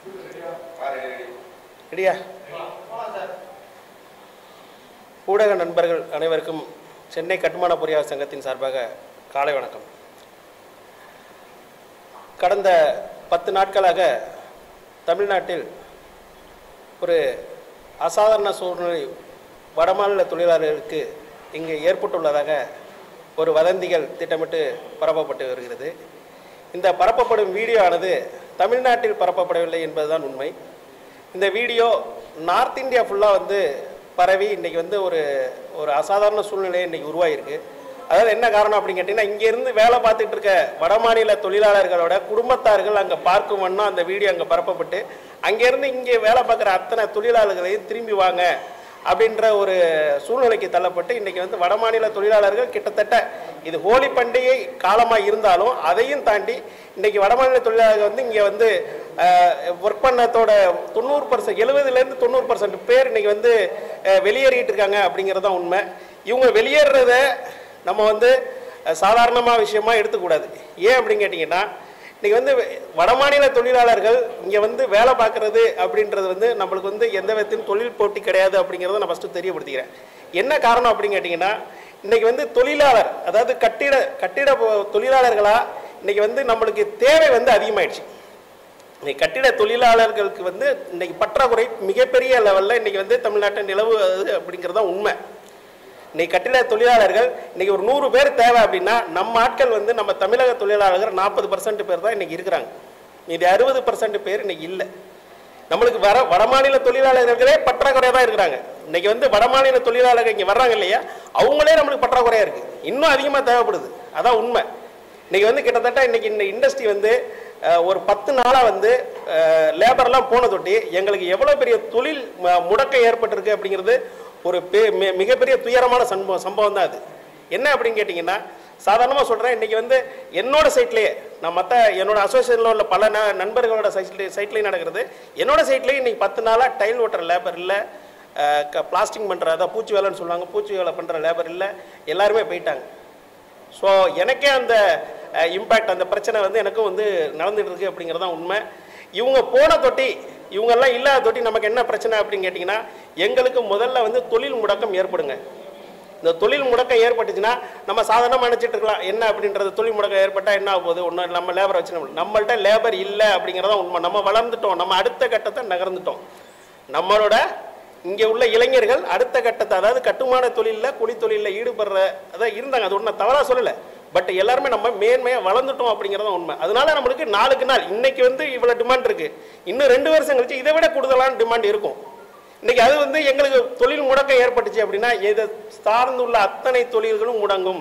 ரெடியா ஊடக நண்பர்கள் அனைவருக்கும் சென்னை கட்டுமான பொறியாளர் சங்கத்தின் சார்பாக காலை வணக்கம் கடந்த பத்து நாட்களாக தமிழ்நாட்டில் ஒரு அசாதாரண சூழ்நிலை வடமாநில தொழிலாளர்களுக்கு இங்கே ஏற்பட்டுள்ளதாக ஒரு வதந்திகள் திட்டமிட்டு பரப்பப்பட்டு வருகிறது இந்த பரப்பப்படும் வீடியோ ஆனது தமிழ்நாட்டில் பரப்பப்படவில்லை என்பதுதான் உண்மை இந்த வீடியோ நார்த் இந்தியா ஃபுல்லாக வந்து பரவி இன்றைக்கி வந்து ஒரு ஒரு அசாதாரண சூழ்நிலை இன்றைக்கி உருவாகிருக்கு அதாவது என்ன காரணம் அப்படின்னு கேட்டிங்கன்னா இங்கேருந்து வேலை பார்த்துட்டு இருக்க வடமாநில தொழிலாளர்களோட குடும்பத்தார்கள் அங்கே பார்க்கும் வண்ணம் அந்த வீடியோ அங்கே பரப்பப்பட்டு அங்கேருந்து இங்கே வேலை பார்க்குற அத்தனை தொழிலாளர்களையும் திரும்பி வாங்க அப்படின்ற ஒரு சூழ்நிலைக்கு தள்ளப்பட்டு இன்றைக்கி வந்து வடமாநில தொழிலாளர்கள் கிட்டத்தட்ட இது ஹோலி பண்டிகை காலமாக இருந்தாலும் அதையும் தாண்டி இன்றைக்கி வடமாநில தொழிலாளர்கள் வந்து இங்கே வந்து ஒர்க் பண்ணத்தோட தொண்ணூறு பர்சன்ட் எழுபதுலேருந்து தொண்ணூறு பர்சன்ட் பேர் இன்றைக்கி வந்து அஹ், வெளியேறிட்டு இருக்காங்க அப்படிங்கிறது தான் உண்மை இவங்க வெளியேறத நம்ம வந்து சாதாரணமாக விஷயமா எடுத்துக்கூடாது ஏன் அப்படின்னு கேட்டிங்கன்னா இன்றைக்கி வந்து வடமாநில தொழிலாளர்கள் இங்கே வந்து வேலை பார்க்குறது அப்படின்றது வந்து நம்மளுக்கு வந்து எந்த விதத்திலும் தொழில் போட்டி கிடையாது அப்படிங்கிறத நான் ஃபஸ்ட்டு தெரியப்படுத்திக்கிறேன் என்ன காரணம் அப்படின்னு கேட்டிங்கன்னா இன்றைக்கி வந்து தொழிலாளர் அதாவது கட்டிட கட்டிட தொழிலாளர்களாக இன்றைக்கி வந்து நம்மளுக்கு தேவை வந்து அதிகமாயிடுச்சு இன்னைக்கு கட்டிட தொழிலாளர்களுக்கு வந்து இன்னைக்கு பற்றாக்குறை மிகப்பெரிய லெவலில் இன்னைக்கு வந்து தமிழ்நாட்டில் நிலவுவது அப்படிங்கிறது தான் உண்மை இன்னைக்கு கட்டிட தொழிலாளர்கள் இன்னைக்கு ஒரு நூறு பேர் தேவை அப்படின்னா நம்ம ஆட்கள் வந்து நம்ம தமிழக தொழிலாளர்கள் நாற்பது பர்சன்ட் பேர் தான் இன்னைக்கு இருக்கிறாங்க இது அறுபது பர்சன்ட் பேர் இன்னைக்கு இல்லை நம்மளுக்கு வர வடமாநில தொழிலாளர்களே பற்றாக்குறையாக தான் இருக்கிறாங்க இன்னைக்கு வந்து வடமாநில தொழிலாளர்கள் இங்கே வர்றாங்க இல்லையா அவங்களே நம்மளுக்கு பற்றாக்குறையாக இருக்குது இன்னும் அதிகமாக தேவைப்படுது அதான் உண்மை இன்னைக்கு வந்து கிட்டத்தட்ட இன்னைக்கு இந்த இண்டஸ்ட்ரி வந்து அஹ், ஒரு பத்து நாளாக வந்து லேபர்லாம் போன தொட்டி எங்களுக்கு எவ்வளோ பெரிய தொழில் ம- முடக்கம் ஏற்பட்டிருக்கு அப்படிங்கிறது ஒரு பெ- மி- மிகப்பெரிய துயரமான சம்பவம் சம்பவம் தான் அது என்ன அப்படின்னு கேட்டிங்கன்னா சாதாரணமாக சொல்கிறேன் இன்றைக்கி வந்து என்னோட சைட்லேயே நான் மற்ற என்னோட அசோசியேஷனில் உள்ள பல ந நண்பர்களோட சைட்லேயே சைட்லேயும் நடக்கிறது என்னோட சைட்லேயும் இன்றைக்கி பத்து நாளாக டைல் ஓட்டுற லேபர் இல்லை பிளாஸ்டிங் பண்ணுற அதான் பூச்சி வேலைன்னு சொல்லுவாங்க பூச்சி வேலை பண்ணுற லேபர் இல்லை எல்லாருமே போயிட்டாங்க ஸோ எனக்கே அந்த இம்பேக்ட் அந்த பிரச்சனை வந்து எனக்கும் வந்து நடந்துட்டு இருக்கு அப்படிங்கிறது தான் உண்மை இவங்க போன தொட்டி இவங்கெல்லாம் இல்லாத தொட்டி நமக்கு என்ன பிரச்சனை அப்படின்னு கேட்டிங்கன்னா எங்களுக்கு முதல்ல வந்து தொழில் முடக்கம் ஏற்படுங்க இந்த தொழில் முடக்கம் ஏற்பட்டுச்சுன்னா நம்ம சாதாரணமாக நினச்சிட்டு இருக்கலாம் என்ன அப்படின்றது தொழில் முடக்கம் ஏற்பட்டால் என்ன ஆக போகுது ஒன்றும் நம்ம லேபரை வச்சு நம்ம நம்மள்ட்ட லேபர் இல்லை அப்படிங்கிறதான் உண்மை நம்ம வளர்ந்துட்டோம் நம்ம அடுத்த கட்டத்தை நகர்ந்துட்டோம் நம்மளோட இங்கே உள்ள இளைஞர்கள் அடுத்த கட்டத்தை அதாவது கட்டுமான தொழிலில் குழி தொழிலில் ஈடுபடுற அதான் இருந்தாங்க அது ஒன்றும் தவறாக சொல்லலை பட் எல்லாருமே நம்ம மேன்மையாக வளர்ந்துட்டோம் அப்படிங்கிறது தான் உண்மை அதனால நம்மளுக்கு நாளுக்கு நாள் இன்னைக்கு வந்து இவ்வளோ டிமாண்ட் இருக்கு இன்னும் ரெண்டு வருஷம் கழிச்சு இதை விட கூடுதலான டிமாண்ட் இருக்கும் இன்னைக்கு அது வந்து எங்களுக்கு தொழில் முடக்கம் ஏற்பட்டுச்சு அப்படின்னா இதை சார்ந்துள்ள அத்தனை தொழில்களும் முடங்கும்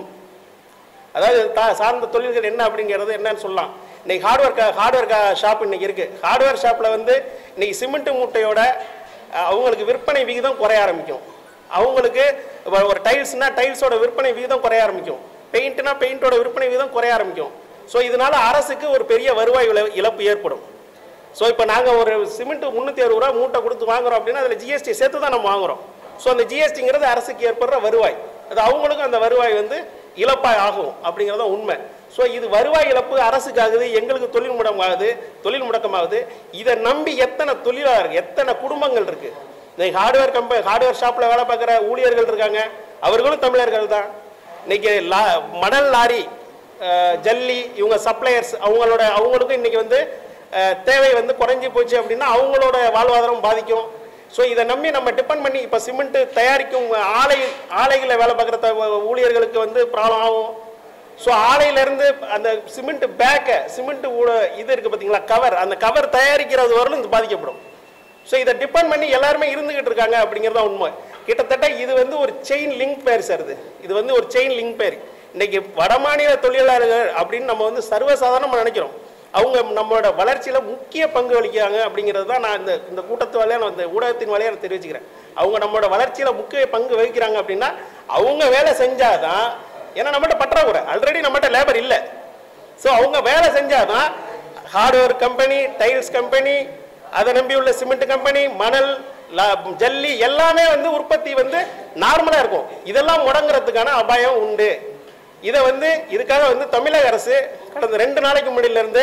அதாவது தா- சார்ந்த தொழில்கள் என்ன அப்படிங்கிறது என்னன்னு சொல்லலாம் இன்னைக்கு ஹார்ட்வேர் ஹார்ட்வேர் ஷாப் இன்னைக்கு இருக்கு ஹார்ட்வேர் ஷாப்பில் வந்து இன்னைக்கு சிமெண்ட் மூட்டையோட அஹ், அவங்களுக்கு விற்பனை விகிதம் குறைய ஆரம்பிக்கும் அவங்களுக்கு இப்ப ஒரு டைல்ஸ்னா டைல்ஸோட விற்பனை விகிதம் குறைய ஆரம்பிக்கும் பெயிண்ட்னா பெயிண்டோட விற்பனை விகிதம் குறைய ஆரம்பிக்கும் ஸோ இதனால அரசுக்கு ஒரு பெரிய வருவாய் இழ- இழப்பு ஏற்படும் ஸோ இப்போ நாங்கள் ஒரு சிமெண்ட் முந்நூற்றி அறுபது ரூபா மூட்டை கொடுத்து வாங்குறோம் அப்படின்னா அதில் ஜிஎஸ்டி சேர்த்து தான் நம்ம வாங்குறோம் ஸோ அந்த ஜிஎஸ்டிங்கிறது அரசுக்கு ஏற்படுற வருவாய் அது அவங்களுக்கும் அந்த வருவாய் வந்து இழப்பாய் ஆகும் அப்படிங்கிறது தான் உண்மை ஸோ இது வருவாய் இழப்பு அரசுக்கு ஆகுது எங்களுக்கு தொழில் முடக்கம் ஆகுது தொழில் முடக்கமாகுது இதை நம்பி எத்தனை தொழிலாளர்கள் எத்தனை குடும்பங்கள் இருக்கு இன்னைக்கு ஹார்ட்வேர் கம்பெனி ஹார்ட்வேர் ஷாப்பில் வேலை பார்க்குற ஊழியர்கள் இருக்காங்க அவர்களும் தமிழர்கள் தான் இன்னைக்கு லா மணல் லாரி அஹ், ஜல்லி இவங்க சப்ளையர்ஸ் அவங்களோட அவங்களுக்கும் இன்னைக்கு வந்து அஹ், தேவை வந்து குறைஞ்சி போச்சு அப்படின்னா அவங்களோட வாழ்வாதாரம் பாதிக்கும் ஸோ இதை நம்பி நம்ம டிபெண்ட் பண்ணி இப்போ சிமெண்ட் தயாரிக்கும் ஆலை ஆலைகளில் வேலை பார்க்குற த- ஊழியர்களுக்கு வந்து ப்ராப்ளம் ஆகும் ஸோ ஆலையிலேருந்து அந்த சிமெண்ட் பேக்கை சிமெண்ட் இது இருக்குது பார்த்தீங்களா கவர் அந்த கவர் தயாரிக்கிறது வரலும் இது பாதிக்கப்படும் ஸோ இதை டிபெண்ட் பண்ணி எல்லாருமே இருந்துகிட்டு இருக்காங்க அப்படிங்கிறது தான் உண்மை கிட்டத்தட்ட இது வந்து ஒரு செயின் லிங்க் பேர் சார் இது இது வந்து ஒரு செயின் லிங்க் பேர் இன்னைக்கு வடமாநில தொழிலாளர்கள் அப்படின்னு நம்ம வந்து சர்வசாதாரணமாக நினைக்கிறோம் அவங்க நம்மளோட வளர்ச்சியில் முக்கிய பங்கு வகிக்கிறாங்க அப்படிங்கிறது தான் நான் இந்த இந்த கூட்டத்து வழியாக நான் இந்த ஊடகத்தின் வழியாக நான் தெரிவிச்சுக்கிறேன் அவங்க நம்மளோட வளர்ச்சியில் முக்கிய பங்கு வகிக்கிறாங்க அப்படின்னா அவங்க வேலை செஞ்சாதான் ஏன்னா நம்மகிட்ட பற்றாக்குறை ஆல்ரெடி நம்மகிட்ட லேபர் இல்லை ஸோ அவங்க வேலை செஞ்சாதான் ஹார்ட்வேர் கம்பெனி டைல்ஸ் கம்பெனி அதை நம்பி உள்ள சிமெண்ட் கம்பெனி மணல் ல- ஜல்லி எல்லாமே வந்து உற்பத்தி வந்து நார்மலாக இருக்கும் இதெல்லாம் முடங்குறதுக்கான அபாயம் உண்டு இதை வந்து இதுக்காக வந்து தமிழக அரசு கடந்த ரெண்டு நாளைக்கு முன்னாடியில இருந்து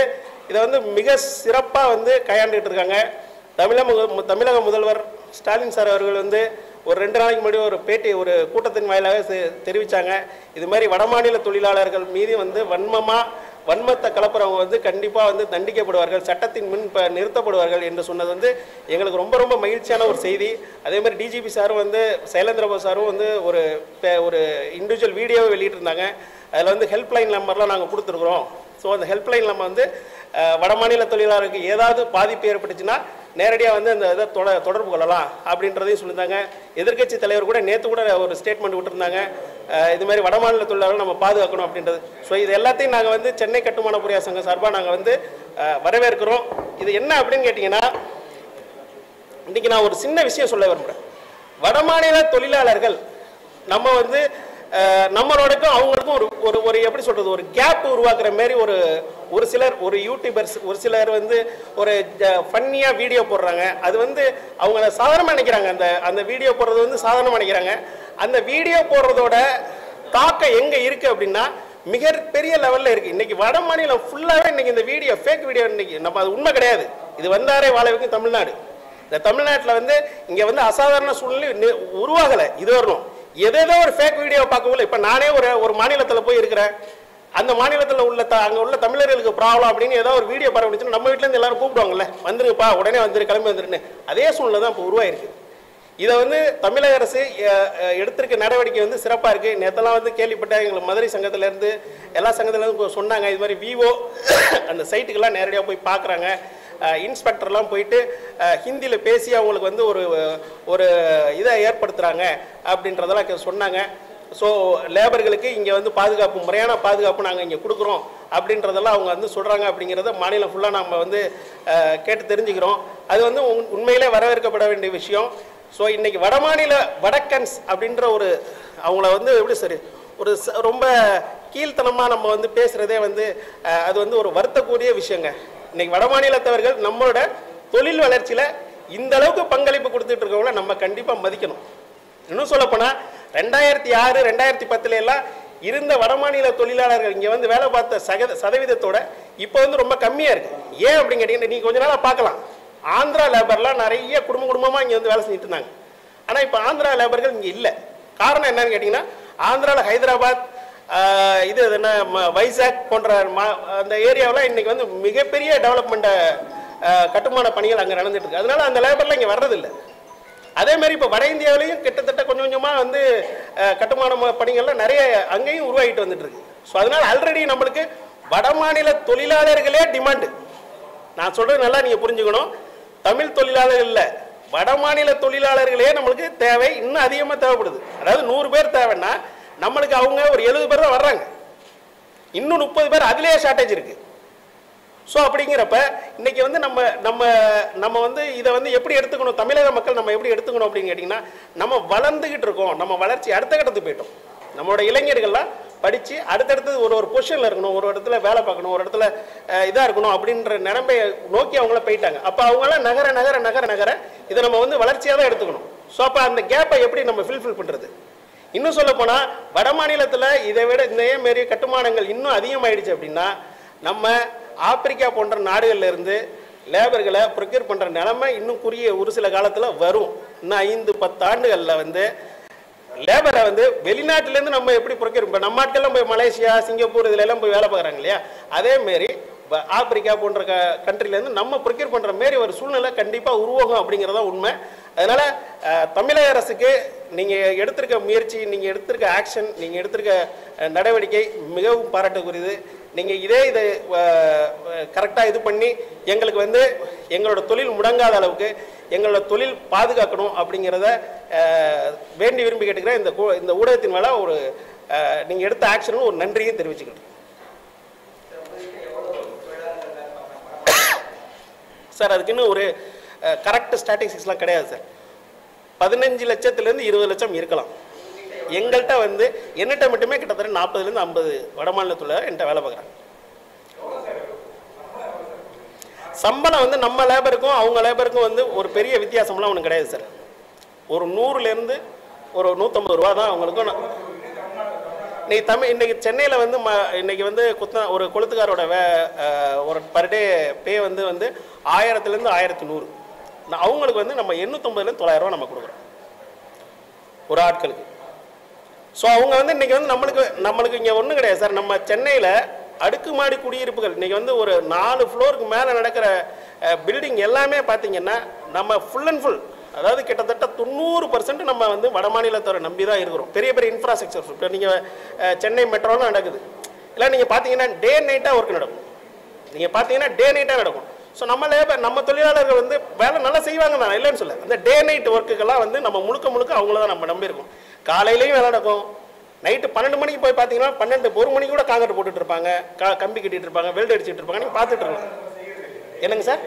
இதை வந்து மிக சிறப்பாக வந்து கையாண்டுகிட்டு இருக்காங்க தமிழக மு- தமிழக முதல்வர் ஸ்டாலின் சார் அவர்கள் வந்து ஒரு ரெண்டு நாளைக்கு முன்னாடி ஒரு பேட்டி ஒரு கூட்டத்தின் வாயிலாக செ- தெரிவிச்சாங்க இது மாதிரி வடமாநில தொழிலாளர்கள் மீது வந்து வன்மமாக வன்மத்தை கலப்புறவங்க வந்து கண்டிப்பாக வந்து தண்டிக்கப்படுவார்கள் சட்டத்தின் முன் ப நிறுத்தப்படுவார்கள் என்று சொன்னது வந்து எங்களுக்கு ரொம்ப ரொம்ப மகிழ்ச்சியான ஒரு செய்தி அதே மாதிரி டிஜிபி சாரும் வந்து சைலேந்திரபாபு சாரும் வந்து ஒரு பே- ஒரு இண்டிவிஜுவல் வீடியோவை வெளியிட்டிருந்தாங்க அதில் வந்து ஹெல்ப்லைன் நம்பர்லாம் நாங்கள் கொடுத்துருக்குறோம் ஸோ அந்த ஹெல்ப்லைன் நம்ம வந்து அஹ், வடமாநில தொழிலாளருக்கு ஏதாவது பாதிப்பு ஏற்பட்டுச்சுன்னா நேரடியாக வந்து அந்த இதை தொட தொடர்பு கொள்ளலாம் அப்படின்றதையும் சொல்லியிருந்தாங்க எதிர்க்கட்சி தலைவர் கூட நேற்று கூட ஒரு ஸ்டேட்மெண்ட் விட்டுருந்தாங்க அஹ், இது மாதிரி வடமாநில தொழிலாளர்கள் நம்ம பாதுகாக்கணும் அப்படின்றது ஸோ இது எல்லாத்தையும் நாங்கள் வந்து சென்னை கட்டுமான பொறியாளர் சங்கம் சார்பாக நாங்கள் வந்து அஹ், வரவேற்கிறோம் இது என்ன அப்படின்னு கேட்டிங்கன்னா இன்னைக்கு நான் ஒரு சின்ன விஷயம் சொல்ல விரும்புகிறேன் வடமாநில தொழிலாளர்கள் நம்ம வந்து அஹ், நம்மளோடக்கும் அவங்களுக்கும் ஒரு ஒரு ஒரு எப்படி சொல்றது ஒரு கேப் உருவாக்குற மாதிரி ஒரு ஒரு சிலர் ஒரு யூடியூபர்ஸ் ஒரு சிலர் வந்து ஒரு ஃபன்னியாக வீடியோ போடுறாங்க அது வந்து அவங்க சாதாரணமாக நினைக்கிறாங்க அந்த அந்த வீடியோ போடுறது வந்து சாதாரணமாக நினைக்கிறாங்க அந்த வீடியோ போடுறதோட தாக்கம் எங்கே இருக்குது அப்படின்னா மிக பெரிய லெவலில் இருக்குது இன்னைக்கு வட மாநிலம் ஃபுல்லாகவே இன்னைக்கு இந்த வீடியோ ஃபேக் வீடியோ இன்னைக்கு நம்ம அது உண்மை கிடையாது இது வந்தாரே வாழ வைக்கும் தமிழ்நாடு இந்த தமிழ்நாட்டில் வந்து இங்கே வந்து அசாதாரண சூழ்நிலை நி- உருவாகலை இது வரணும் எதேதோ ஒரு ஃபேக் வீடியோ பார்க்கக்குள்ள இப்போ நானே ஒரு ஒரு மாநிலத்தில் போய் இருக்கிறேன் அந்த மாநிலத்தில் உள்ள த அங்கே உள்ள தமிழர்களுக்கு ப்ராப்ளம் அப்படின்னு ஏதோ ஒரு வீடியோ பரவடிச்சுன்னா நம்ம வீட்டிலேருந்து எல்லாரும் கூப்பிடுவாங்கல்ல வந்துருங்கப்பா உடனே வந்துரு கிளம்பி வந்துருன்னு அதே சூழ்நிலை தான் இப்போ உருவாயிருக்கு இதை வந்து தமிழக அரசு அஹ், அஹ், எடுத்திருக்க நடவடிக்கை வந்து சிறப்பாக இருக்குது நேற்றெல்லாம் வந்து கேள்விப்பட்டேன் எங்களுக்கு மதுரை சங்கத்திலேருந்து எல்லா சங்கத்திலேருந்து சொன்னாங்க இது மாதிரி விவோ அந்த சைட்டுக்கெல்லாம் நேரடியாக போய் பார்க்குறாங்க இன்ஸ்பெக்டர்லாம் போயிட்டு ஹிந்தியில் பேசி அவங்களுக்கு வந்து ஒரு ஒரு இதை ஏற்படுத்துகிறாங்க அப்படின்றதெல்லாம் இங்க சொன்னாங்க ஸோ லேபர்களுக்கு இங்கே வந்து பாதுகாப்பு முறையான பாதுகாப்பு நாங்கள் இங்கே கொடுக்குறோம் அப்படின்றதெல்லாம் அவங்க வந்து சொல்கிறாங்க அப்படிங்கிறத மாநிலம் ஃபுல்லாக நம்ம வந்து அஹ், கேட்டு தெரிஞ்சுக்கிறோம் அது வந்து உண்- உண்மையிலே வரவேற்கப்பட வேண்டிய விஷயம் ஸோ இன்னைக்கு வடமாநில வடக்கன்ஸ் அப்படின்ற ஒரு அவங்கள வந்து எப்படி சரி ஒரு ச- ரொம்ப கீழ்த்தனமாக நம்ம வந்து பேசுகிறதே வந்து அஹ், அது வந்து ஒரு வருத்தக்கூடிய விஷயங்க இன்னைக்கு வடமாநிலத்தவர்கள் நம்மளோட தொழில் வளர்ச்சியில் இந்த அளவுக்கு பங்களிப்பு கொடுத்துட்டு இருக்கவங்கள நம்ம கண்டிப்பாக மதிக்கணும் இன்னும் சொல்லப்போனால் ரெண்டாயிரத்தி ஆறு ரெண்டாயிரத்தி பத்துல எல்லாம் இருந்த வடமாநில தொழிலாளர்கள் இங்கே வந்து வேலை பார்த்த சக சதவீதத்தோட இப்போ வந்து ரொம்ப கம்மியாக இருக்குது ஏன் அப்படின்னு கேட்டிங்கன்னா நீங்கள் கொஞ்ச நாளாக பார்க்கலாம் ஆந்திரா லேபர்லாம் நிறைய குடும்ப குடும்பமாக இங்கே வந்து வேலை செஞ்சுட்டு இருந்தாங்க ஆனால் இப்போ ஆந்திரா லேபர்கள் இங்கே இல்லை காரணம் என்னன்னு கேட்டிங்கன்னா ஆந்திராவில் ஹைதராபாத் ஆஹ், இது என்ன ம- வைசாக் போன்ற மா- அந்த ஏரியாவில் இன்னைக்கு வந்து மிகப்பெரிய டெவலப்மெண்ட்டை கட்டுமான பணிகள் அங்கே நடந்துட்டு இருக்கு அதனால அந்த லேபர்லாம் இங்கே வர்றதில்லை அதே மாதிரி இப்போ வட இந்தியாவிலையும் கிட்டத்தட்ட கொஞ்சம் கொஞ்சமாக வந்து அஹ், கட்டுமான ம- பணிகள்லாம் நிறைய அங்கேயும் உருவாகிட்டு வந்துட்டு இருக்கு ஸோ அதனால் ஆல்ரெடி நம்மளுக்கு வட மாநில தொழிலாளர்களே டிமாண்டு நான் சொல்றது நல்லா நீங்கள் புரிஞ்சுக்கணும் தமிழ் தொழிலாளர்கள் இல்லை வட மாநில தொழிலாளர்களே நம்மளுக்கு தேவை இன்னும் அதிகமாக தேவைப்படுது அதாவது நூறு பேர் தேவைன்னா நம்மளுக்கு அவங்க ஒரு எழுபது பேர் தான் வர்றாங்க இன்னும் முப்பது பேர் அதுலேயே ஷார்ட்டேஜ் இருக்குது ஸோ அப்படிங்கிறப்ப இன்னைக்கு வந்து நம்ம நம்ம நம்ம வந்து இதை வந்து எப்படி எடுத்துக்கணும் தமிழக மக்கள் நம்ம எப்படி எடுத்துக்கணும் அப்படின்னு கேட்டிங்கன்னா நம்ம வளர்ந்துக்கிட்டு இருக்கோம் நம்ம வளர்ச்சி அடுத்த கட்டத்துக்கு போயிட்டோம் நம்மளோட இளைஞர்கள்லாம் படித்து அடுத்தடுத்து ஒரு ஒரு பொசிஷனில் இருக்கணும் ஒரு இடத்துல வேலை பார்க்கணும் ஒரு இடத்துல இதாக இருக்கணும் அப்படின்ற நிலைமையை நோக்கி அவங்கள போயிட்டாங்க அப்போ அவங்களாம் நகர நகர நகர நகர இதை நம்ம வந்து வளர்ச்சியாக தான் எடுத்துக்கணும் ஸோ அப்போ அந்த கேப்பை எப்படி நம்ம ஃபில்ஃபில் பண்ணுறது இன்னும் சொல்ல போனால் வட மாநிலத்தில் இதை விட இந்த மாரி கட்டுமானங்கள் இன்னும் அதிகமாயிடுச்சு அப்படின்னா நம்ம ஆப்பிரிக்கா போன்ற நாடுகள்ல இருந்து லேபர்களை ப்ரொக்யூர் பண்ணுற நிலைமை இன்னும் குறுகிய ஒரு சில காலத்தில் வரும் இன்னும் ஐந்து பத்து ஆண்டுகளில் வந்து லேபரை வந்து வெளிநாட்டிலேருந்து நம்ம எப்படி ப்ரொக்யூர் இப்போ நம்ம ஆட்கள்லாம் போய் மலேசியா சிங்கப்பூர் இதுல எல்லாம் போய் வேலை பார்க்குறாங்க இல்லையா அதேமாரி ஆப்பிரிக்கா போன்ற க கண்ட்ரிலேருந்து நம்ம ப்ரொக்யூர் பண்ணுற மாரி ஒரு சூழ்நிலை கண்டிப்பாக உருவாகும் அப்படிங்கிறதா உண்மை அதனால் தமிழக அரசுக்கு நீங்கள் எடுத்திருக்க முயற்சி நீங்கள் எடுத்திருக்க ஆக்ஷன் நீங்கள் எடுத்திருக்க அஹ், நடவடிக்கை மிகவும் பாராட்டுக்குரியது நீங்கள் இதே இதை கரெக்டாக இது பண்ணி எங்களுக்கு வந்து எங்களோட தொழில் முடங்காத அளவுக்கு எங்களோட தொழில் பாதுகாக்கணும் அப்படிங்கிறத அஹ், வேண்டி விரும்பி கேட்டுக்கிறேன் இந்த கூ- இந்த ஊடகத்தின் மேலே ஒரு நீங்கள் எடுத்த ஆக்ஷனுக்கு ஒரு நன்றியும் தெரிவிச்சுக்கிறேன் சார் அதுக்குன்னு ஒரு கரெக்ட் ஸ்டாட்டிஸ்டிக்ஸ்லாம் கிடையாது சார் பதினஞ்சு லட்சத்துலேருந்து இருபது லட்சம் இருக்கலாம் எங்கள்கிட்ட வந்து என்னட்ட மட்டுமே கிட்டத்தட்ட நாற்பதுலேருந்து ஐம்பது வடமாநில தொழிலாளர் என்கிட்ட வேலை பார்க்குறாங்க சம்பளம் வந்து நம்ம லேபருக்கும் அவங்க லேபருக்கும் வந்து ஒரு பெரிய வித்தியாசம்லாம் ஒன்றும் கிடையாது சார் ஒரு நூறுலேருந்து ஒரு நூற்றம்பது ரூபா தான் அவங்களுக்கும் நான்- இன்னைக்கு தமிழ் இன்னைக்கு சென்னையில் வந்து ம இன்னைக்கு வந்து குத்த ஒரு கொளுத்துக்காரோட வே அஹ், ஒரு பர் டே பே வந்து வந்து ஆயிரத்துலேருந்து ஆயிரத்தி நூறு நான் அவங்களுக்கு வந்து நம்ம எண்ணூற்றம்பதுலேருந்து தொள்ளாயிரரூவா நம்ம கொடுக்குறோம் ஒரு ஆட்களுக்கு ஸோ அவங்க வந்து இன்னைக்கு வந்து நம்மளுக்கு நம்மளுக்கு இங்கே ஒன்றும் கிடையாது சார் நம்ம சென்னையில் அடுக்குமாடி குடியிருப்புகள் இன்னைக்கு வந்து ஒரு நாலு ஃப்ளோருக்கு மேலே நடக்கிற பில்டிங் எல்லாமே பார்த்தீங்கன்னா நம்ம ஃபுல் அண்ட் ஃபுல் அதாவது கிட்டத்தட்ட தொண்ணூறு பர்சன்ட் நம்ம வந்து வட மாநிலத்தோட நம்பி தான் இருக்கிறோம் பெரிய பெரிய இன்ஃப்ராஸ்ட்ரக்சர் இப்போ நீங்கள் சென்னை மெட்ரோலாம் நடக்குது இல்லை நீங்கள் பார்த்தீங்கன்னா டே நைட்டாக ஒர்க் நடக்கும் நீங்கள் பார்த்தீங்கன்னா டே நைட்டாக நடக்கும் ஸோ நம்ம லேபர் நம்ம தொழிலாளர்கள் வந்து வேலை நல்லா செய்வாங்க நான் இல்லைன்னு சொல்ல அந்த டே நைட் ஒர்க்குக்கெல்லாம் வந்து நம்ம முழுக்க முழுக்க அவங்கள தான் நம்ம நம்பியிருக்கோம் காலையிலையும் வேலை நடக்கும் நைட்டு பன்னெண்டு மணிக்கு போய் பார்த்தீங்கன்னா பன்னெண்டு ஒரு மணிக்கு கூட காங்கிரட் போட்டுட்டு இருப்பாங்க கா கம்பி கட்டிட்டு இருப்பாங்க வெல்ட் அடிச்சிட்டு இருப்பாங்க நீங்கள் பார்த்துட்டு இருக்கலாம் என்னங்க சார்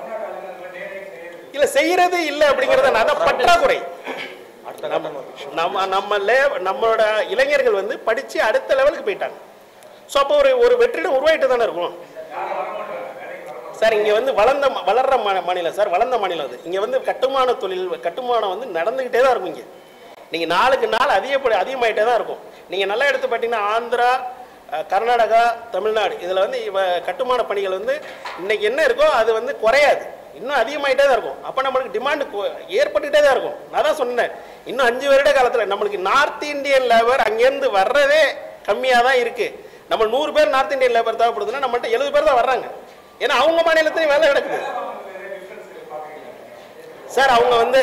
இல்லை செய்யறது இல்லை அப்படிங்கிறத நான் அதான் பற்றாக்குறை நம்ம நம்ம நம்ம லே நம்மளோட இளைஞர்கள் வந்து படித்து அடுத்த லெவலுக்கு போயிட்டாங்க ஸோ அப்போ ஒரு ஒரு வெற்றிடம் உருவாயிட்டு தானே இருக்கும் சார் இங்கே வந்து வளர்ந்த ம- வளர்ற மா- மாநிலம் சார் வளர்ந்த மாநிலம் அது இங்கே வந்து கட்டுமான தொழில் கட்டுமானம் வந்து நடந்துக்கிட்டே தான் இருக்கும் இங்கே நீங்கள் நாளுக்கு நாள் அதிகப்படி அதிகமாயிட்டே தான் இருக்கும் நீங்கள் நல்லா எடுத்து பார்த்தீங்கன்னா ஆந்திரா அஹ், கர்நாடகா தமிழ்நாடு இதில் வந்து இவ கட்டுமான பணிகள் வந்து இன்னைக்கு என்ன இருக்கோ அது வந்து குறையாது இன்னும் அதிகமாயிட்டே தான் இருக்கும் அப்போ நம்மளுக்கு டிமாண்டு ஏற்பட்டுக்கிட்டே தான் இருக்கும் நான் தான் சொன்னேன் இன்னும் அஞ்சு வருட காலத்தில் நம்மளுக்கு நார்த் இந்தியன் லேபர் அங்கேருந்து வர்றதே கம்மியாக தான் இருக்குது நம்ம நூறு பேர் நார்த் இந்தியன் லேபர் தேவைப்படுதுன்னா நம்மள்ட்ட எழுபது பேர் தான் வர்றாங்க ஏன்னா அவங்க மாநிலத்திலையும் வேலை நடக்குது சார் அவங்க வந்து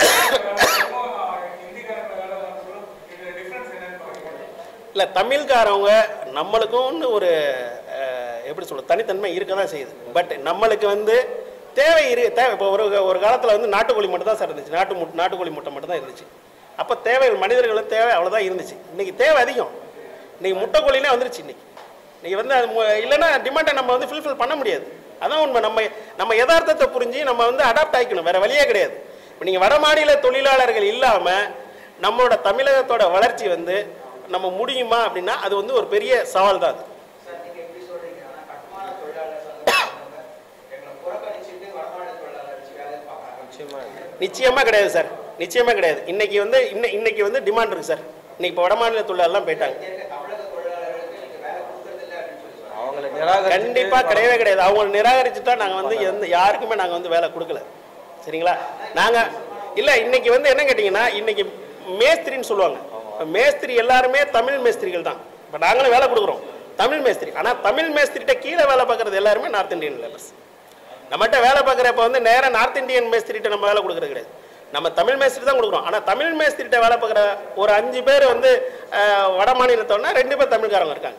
இல்லை தமிழ்காரவங்க நம்மளுக்கும்னு ஒரு அஹ், எப்படி சொல்ல தனித்தன்மை இருக்க தான் செய்யுது பட் நம்மளுக்கு வந்து தேவை இரு தேவை இப்போ ஒரு ஒரு காலத்தில் வந்து நாட்டுக்கோழி மட்டும் தான் சார் இருந்துச்சு நாட்டு முட் நாட்டுக்கோழி முட்டை மட்டும் தான் இருந்துச்சு அப்போ தேவைகள் மனிதர்களும் தேவை அவ்வளோதான் இருந்துச்சு இன்னைக்கு தேவை அதிகம் இன்னைக்கு முட்டைக்கோழினே வந்துருச்சு இன்னைக்கு இன்னைக்கு வந்து அது மு- இல்லைன்னா டிமாண்டை நம்ம வந்து ஃபுல்ஃபில் பண்ண முடியாது அதான் உண்மை நம்ம நம்ம யதார்த்தத்தை புரிஞ்சு நம்ம வந்து அடாப்ட் ஆகிக்கணும் வேற வழியே கிடையாது இப்போ நீங்கள் வட மாநில தொழிலாளர்கள் இல்லாமல் நம்மளோட தமிழகத்தோட வளர்ச்சி வந்து நம்ம முடியுமா அப்படின்னா அது வந்து ஒரு பெரிய சவால் தான் அது சார் நீங்க எப்படி சொல்றீங்க ஆனா கட்டுமான தொழிலாளர் சங்கத்தினவங்க எங்களை புறக்கணிச்சுட்டு வடமாநில தொழிலாளர் வச்சு வேலை பார்க்கறாங்க நிச்சயமா கிடையாது சார் நிச்சயமா கிடையாது இன்னைக்கு வந்து இன்ன இன்னைக்கு வந்து டிமாண்ட் இருக்கு சார் இன்னைக்கு இப்போ வட மாநில தொழிலாளர்லாம் போயிட்டாங்க இங்க இருக்க தமிழக தொழிலாளர்களுக்கு நீங்க வேலை கொடுக்கறது இல்லை அப்படின்னு சொல்லி சொல்றாங்க அவங்கள நிராகரிச்சுட்டு கண்டிப்பா கிடையவே கிடையாது அவங்க நிராகரிச்சுட்டா நாங்க வந்து எந்த யாருக்குமே நாங்க வந்து வேலை கொடுக்கல சரிங்களா நாங்க இல்ல இன்னைக்கு வந்து என்ன கேட்டீங்கன்னா இன்னைக்கு மேஸ்திரின்னு சொல்லுவாங்க இப்ப மேஸ்திரி எல்லாருமே தமிழ் மேஸ்திரிகள் தான் இப்ப நாங்களும் வேலை கொடுக்குறோம் தமிழ் மேஸ்திரி ஆனா தமிழ் மேஸ்திரிட்ட கீழே வேலை பார்க்கறது எல்லாருமே நார்த் இந்தியன் லேபர்ஸ் நம்மகிட்ட வேலை பார்க்குறப்ப வந்து நேரா நார்த் இந்தியன் மேஸ்திரிட்ட நம்ம வேலை கொடுக்கறது கிடையாது நம்ம தமிழ் மேஸ்திரி தான் கொடுக்குறோம் ஆனால் தமிழ் மேஸ்திரிட்ட வேலை பார்க்குற ஒரு அஞ்சு பேர் வந்து அஹ், வட மாநிலத்தோடனா ரெண்டு பேர் தமிழ்காரங்க இருக்காங்க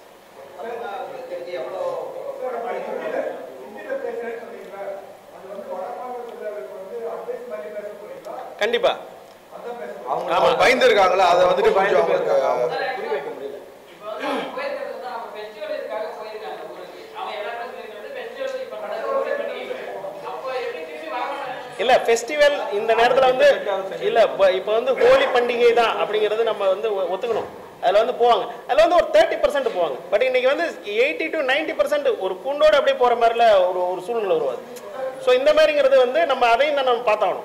கண்டிப்பா அவங்க ஆமா. பயந்து இருக்காங்களா அதை வந்துட்டு கொஞ்சம் அவங்களுக்கு புரிய வைக்க முடியல இப்போ வந்து அவங்க போயிருக்கிறது வந்து அவங்க festival இதுக்காக போயிருக்காங்க ஊருக்கு. அவங்க எல்லாருமே சொல்லியிருக்கிறது festival இப்ப நடக்குது ஊரே பண்டிகை. அப்போ எப்படி திரும்பி வரமாட்டாங்க? இல்ல ஃபெஸ்டிவல் இந்த நேரத்துல வந்து இல்ல இப்ப- இப்ப வந்து ஹோலி பண்டிகை தான் அப்படிங்கிறது நம்ம வந்து ஒ- ஒத்துக்கணும் அதுல வந்து போவாங்க அதுல வந்து ஒரு தேர்ட்டி பர்சன்ட் போவாங்க பட் இன்னைக்கு வந்து எயிட்டி டு நைன்டி பர்சன்ட் ஒரு பூண்டோட அப்படியே போற மாதிரில ஒரு ஒரு சூழ்நிலை உருவாது ஸோ இந்த மாதிரிங்கிறது வந்து நம்ம அதையும் தான் நம்ம பார்த்தாகணும்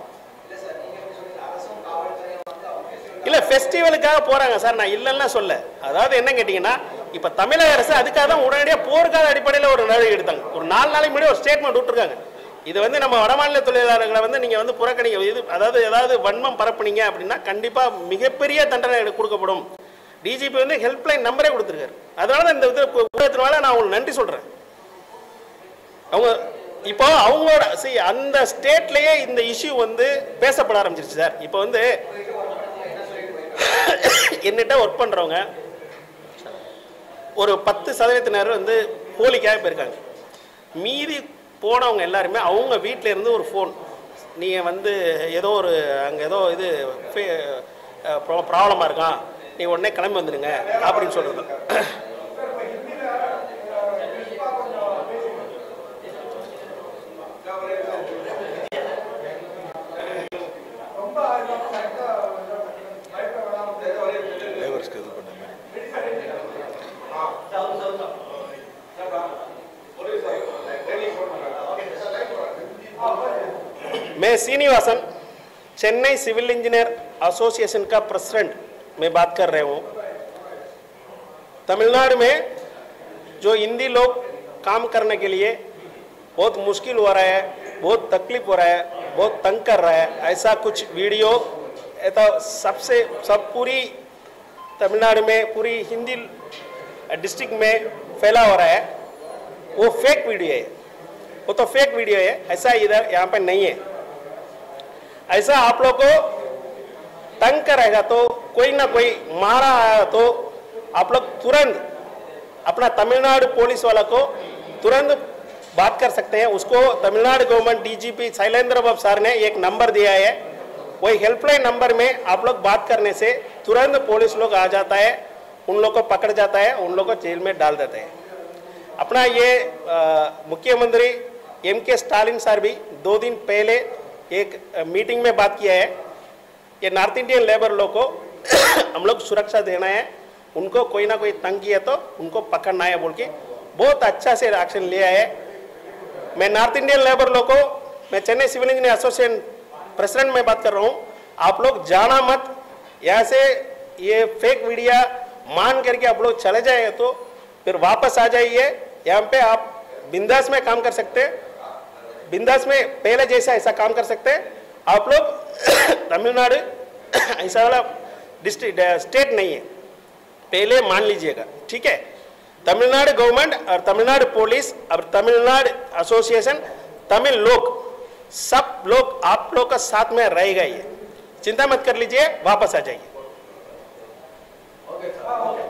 இல்ல ஃபெஸ்டிவலுக்காக போறாங்க சார் நான் இல்லைன்னா சொல்ல அதாவது என்ன கேட்டீங்கன்னா இப்ப தமிழக அரசு அதுக்காக தான் உடனடியாக போர்க்கால அடிப்படையில் ஒரு நடவடிக்கை எடுத்தாங்க ஒரு நாலு நாளைக்கு முன்னாடி ஒரு ஸ்டேட்மெண்ட் விட்டுருக்காங்க இது வந்து நம்ம வடமாநில தொழிலாளர்களை வந்து நீங்க வந்து புறக்கணிக்க இது அதாவது ஏதாவது வன்மம் பரப்புனீங்க அப்படின்னா கண்டிப்பா மிகப்பெரிய தண்டனை எடுக்க- கொடுக்கப்படும் டிஜிபி வந்து ஹெல்ப்லைன் நம்பரே கொடுத்துருக்காரு அதனால தான் இந்த இது ஊடகத்தினால நான் உங்களுக்கு நன்றி சொல்றேன் அவங்க இப்போ அவங்களோட see அந்த ஸ்டேட்லயே இந்த இஷ்யூ வந்து பேசப்பட ஆரம்பிச்சிருச்சு சார் இப்போ வந்து என்னிட்ட ஒர்க் பண்றவங்க ஒரு பத்து சதவீதத்தினர் வந்து ஹோலிக்காக போயிருக்காங்க மீதி போனவங்க எல்லாருமே அவங்க வீட்டில இருந்து ஒரு ஃபோன் நீங்கள் வந்து ஏதோ ஒரு அங்கே ஏதோ இது ப்ராப்ளமாக இருக்கான் நீ உடனே கிளம்பி வந்துடுங்க அப்படின்னு சொல்கிறது லேபர்ஸ்க்கு இது பண்ண மாதிரி मैं Srinivasan Chennai civil engineer association का प्रेसिडेंट मैं बात कर रहा हूँ तमिलनाडु में जो हिंदी लोग काम करने के लिए बहुत मुश्किल हो रहा है बहुत तकलीफ हो रहा है बहुत तंग कर रहा है ऐसा कुछ वीडियो ये तो सबसे सब पूरी तमिलनाडु में पूरी हिंदी डिस्ट्रिक्ट में फैला हो रहा है वो फेक वीडियो है वो तो फेक वीडियो है ऐसा इधर यहाँ पे नहीं है ऐसा आप लोग को तंग करेगा तो कोई ना कोई मारा आया तो आप लोग तुरंत अपना तमिलनाडु पुलिस वाला को तुरंत बात कर सकते हैं उसको Tamil Nadu government DGP Shailendra Babu sir ने एक नंबर दिया है वही हेल्पलाइन नंबर में आप लोग बात करने से तुरंत पुलिस लोग आ जाता है उन लोग को पकड़ जाता है उन लोग को जेल में डाल देते हैं अपना ये अ, मुख्यमंत्री एम के स्टालिन सर भी दो दिन पहले एक अ, मीटिंग में बात किया है ये नॉर्थ इंडियन लेबर लोग को हम लोग सुरक्षा देना है उनको कोई ना कोई तंग किया तो उनको पकड़ना है बोल के बहुत अच्छा से एक्शन लिया है मैं नॉर्थ इंडियन लेबर लोग को मैं Chennai civil engineer association president में बात कर रहा हूँ आप लोग जाना मत यहाँ से ये फेक वीडियो मान करके आप लोग चले जाए तो फिर वापस आ जाइए यहाँ पे आप बिंदास में काम कर सकते हैं बिंदास में पहले जैसा ऐसा काम कर सकते हैं आप लोग तमिलनाडु ऐसा वाला डिस्ट्रिक्ट स्टेट नहीं है पहले मान लीजिएगा ठीक है तमिलनाडु गवर्नमेंट और तमिलनाडु पुलिस और तमिलनाडु एसोसिएशन तमिल लोग सब लोग आप लोग का साथ में रहेगा ये चिंता मत कर लीजिए वापस आ जाइए ஓகே சார்